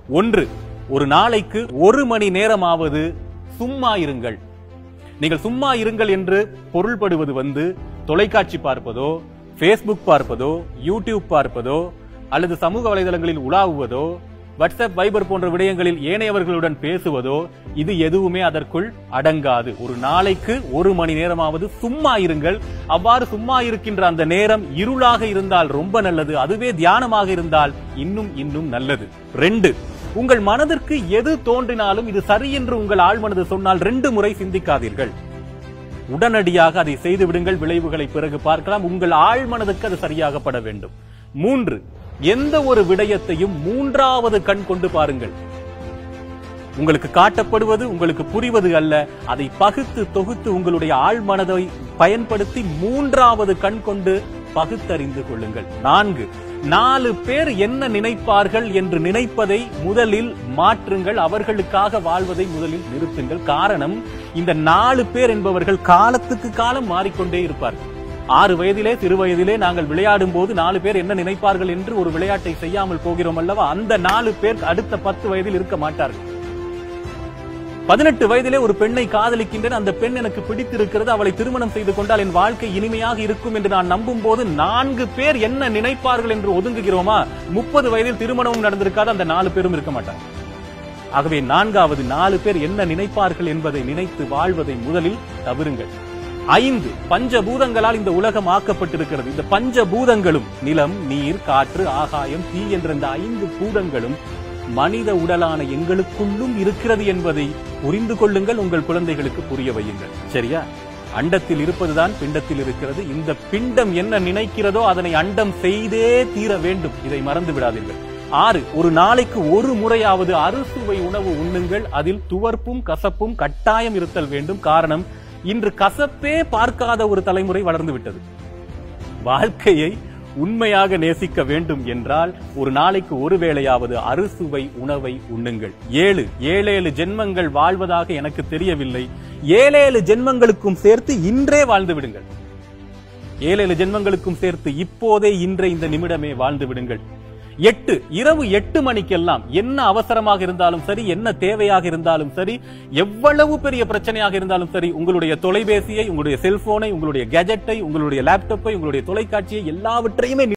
ஒன்று ஒரு நாளைக்கு ஒரு மணி நேரமாவது சும்மா இருங்கள் நீங்கள் சும்மா இருங்கள் என்று பொருள்படுவது வந்து தொலைக்காட்சி பார்ப்பதோ ஃபேஸ்புக் பார்ப்பதோ யூடியூப் பார்ப்பதோ அல்லது சமூக வலைதளங்களில் உலாவுவதோ வாட்ஸ்அப் வைபர் போன்ற விடயங்களில் ஏனையவர்களுடன் பேசுவதோ இது எதுவுமே அதற்குள் அடங்காது ஒரு நாளைக்கு ஒரு மணி நேரமாவது சும்மா இருங்கள் அவ்வாறு சும்மா இருக்கின்ற அந்த நேரம் இருளாக இருந்தால் ரொம்ப நல்லது அதுவே தியானமாக இருந்தால் இன்னும் இன்னும் நல்லது ரெண்டு உங்கள் மனதிற்கு எது தோன்றினாலும் இது சரி என்று உங்கள் ஆழ்மனது சொன்னால் ரெண்டு முறை சிந்திக்காதீர்கள் உடனடியாக அதை செய்து விடுங்கள் விளைவுகளை பிறகு பார்க்கலாம் உங்கள் ஆழ்மனதுக்கு அது சரியாகப்பட வேண்டும் மூன்று எந்த ஒரு விடயத்தையும் மூன்றாவது கண் கொண்டு பாருங்கள் உங்களுக்கு காட்டப்படுவது உங்களுக்கு புரிவது அல்ல அதை பகுத்து தொகுத்து உங்களுடைய ஆழ்மனதை பயன்படுத்தி மூன்றாவது கண் கொண்டு பகுத்தறிந்து கொள்ளுங்கள் நான்கு நாலு பேர் என்ன நினைப்பார்கள் என்று நினைப்பதை முதலில் மாற்றுங்கள் அவர்களுக்காக வாழ்வதை முதலில் நிறுத்துங்கள் காரணம் இந்த நாலு பேர் என்பவர்கள் காலத்துக்கு காலம் மாறிக்கொண்டே இருப்பார்கள் ஆறு வயதிலே சிறு வயதிலே நாங்கள் விளையாடும் போது நாலு பேர் என்ன நினைப்பார்கள் என்று ஒரு விளையாட்டை செய்யாமல் போகிறோம் அல்லவா அந்த நாலு பேர் அடுத்த பத்து வயதில் இருக்க மாட்டார்கள் பதினெட்டு வயதிலே ஒரு பெண்ணை காதலிக்கின்றேன் அந்த பெண் எனக்கு பிடித்திருக்கிறது அவளை திருமணம் செய்து கொண்டால் என் வாழ்க்கை இனிமையாக இருக்கும் என்று நான் நம்பும் போது நான்கு பேர் என்ன நினைப்பார்கள் என்று ஒதுங்குகிறோமா முப்பது வயதில் திருமணமும் நடந்திருக்காது அந்த நாலு பேரும் இருக்க மாட்டாங்க ஆகவே நான்காவது நாலு பேர் என்ன நினைப்பார்கள் என்பதை நினைத்து வாழ்வதை முதலில் தவிருங்கள் ஐந்து பஞ்சபூதங்களால் இந்த உலகம் ஆக்கப்பட்டிருக்கிறது இந்த பஞ்சபூதங்களும் நிலம் நீர் காற்று ஆகாயம் தீ என்ற இந்த ஐந்து பூதங்களும் மனித உடலான எங்களுக்குள்ளும் இருக்கிறது என்பதை புரிந்து கொள்ளுங்கள் உங்கள் குழந்தைகளுக்கு புரிய வையுங்கள் சரியா அண்டத்தில் இருப்பதுதான் பிண்டத்தில் இருக்கிறது இந்த பிண்டம் என்ன நினைக்கிறதோ அதனை அண்டம் செய்தே தீர வேண்டும் இதை மறந்து விடாதீர்கள் ஆறு ஒரு நாளைக்கு ஒரு முறையாவது அறுசுவை உணவு உண்ணுங்கள் அதில் துவர்ப்பும் கசப்பும் கட்டாயம் இருத்தல் வேண்டும் காரணம் இன்று கசப்பே பார்க்காத ஒரு தலைமுறை வளர்ந்து விட்டது வாழ்க்கையை உண்மையாக நேசிக்க வேண்டும் என்றால் ஒரு நாளைக்கு ஒரு வேளையாவது அறுசுவை உணவை உண்ணுங்கள் ஏழு ஏழேழு ஜென்மங்கள் வாழ்வதாக எனக்கு தெரியவில்லை ஏழேழு ஜென்மங்களுக்கும் சேர்த்து இன்றே வாழ்ந்து விடுங்கள் ஏழேழு ஜென்மங்களுக்கும் சேர்த்து இப்போதே இன்றே இந்த நிமிடமே வாழ்ந்து விடுங்கள் எட்டு இரவு எட்டு மணிக்கெல்லாம் என்ன அவசரமாக இருந்தாலும் சரி என்ன தேவையாக இருந்தாலும் சரி எவ்வளவு பெரிய பிரச்சனையாக இருந்தாலும் சரி உங்களுடைய தொலைபேசியை உங்களுடைய செல்போனை உங்களுடைய கேஜெட்டை உங்களுடைய லேப்டாப்பை உங்களுடைய தொலைக்காட்சியை எல்லாவற்றையுமே